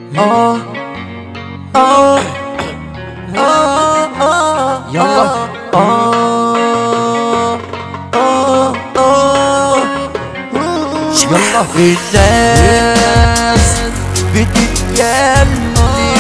اه اه اه اه يلا. اه اه اه يلا الناس بتتكلم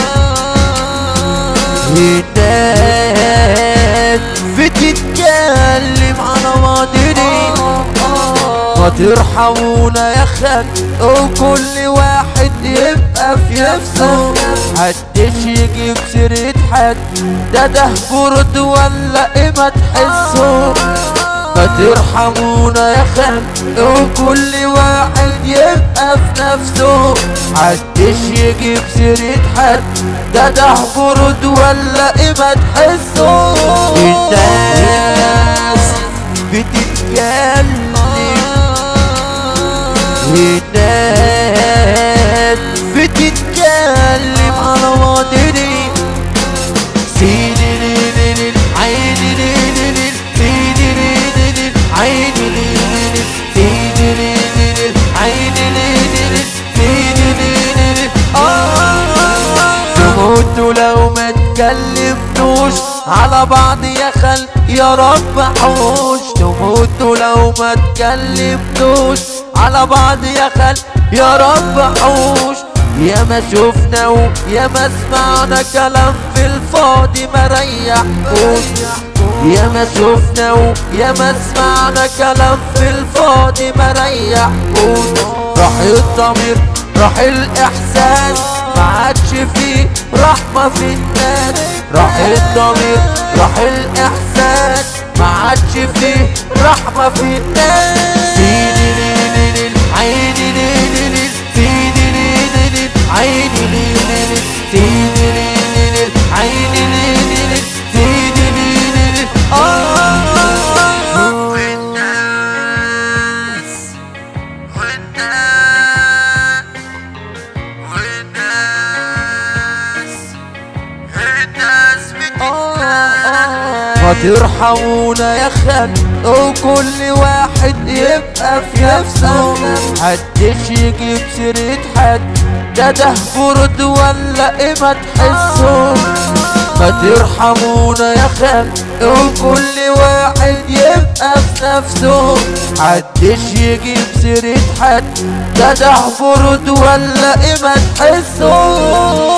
الناس بتتكلم على ماضيني ما ترحمونا يا خال وكل واحد يبقى في نفسه محدش يجيب سيرة حد ده ده برد ولا ايه ما تحسه ما ترحمونا يا خال وكل واحد يبقى في نفسه محدش يجيب سيرة حد ده ده برد ولا ايه ما تحسه الناس بتتكلم الناس بتتكلم على ماضيني سيدي ليلي عيني ليلي سيدي ليلي عيني ليلي سيدي ليلي عيني ليلي سيدي ليلي تموتوا لو ما تكلمتوش على بعض يا خل يا رب حوش تموتوا لو ما تكلمتوش على بعض يا خل يا رب حوش يا ما شفنا ويا ما سمعنا كلام في الفاضي ما ريحوش يا ما شفنا ويا ما سمعنا كلام في الفاضي ما ريحوش راح الضمير راح الاحساس ما عادش فيه رحمة في الناس راح الضمير راح الاحساس ما عادش فيه رحمة في الناس سيدي ليلي ليل عيني ليلي ليل سيدي ليلي ليل عيني ليلي ليل سيدي ليلي ليل عيني ليلي ليل سيدي ليلي ليل آه والناس والناس والناس الناس ما ترحمونا يا خال وكل واحد يبقى في نفسه محدش يجيب سيرة حد ده ده برد ولا ايه ما تحسه ما ترحمونا يا خال وكل واحد يبقى في نفسه محدش يجيب سيرة حد ده ده برد ولا ايه ما تحسه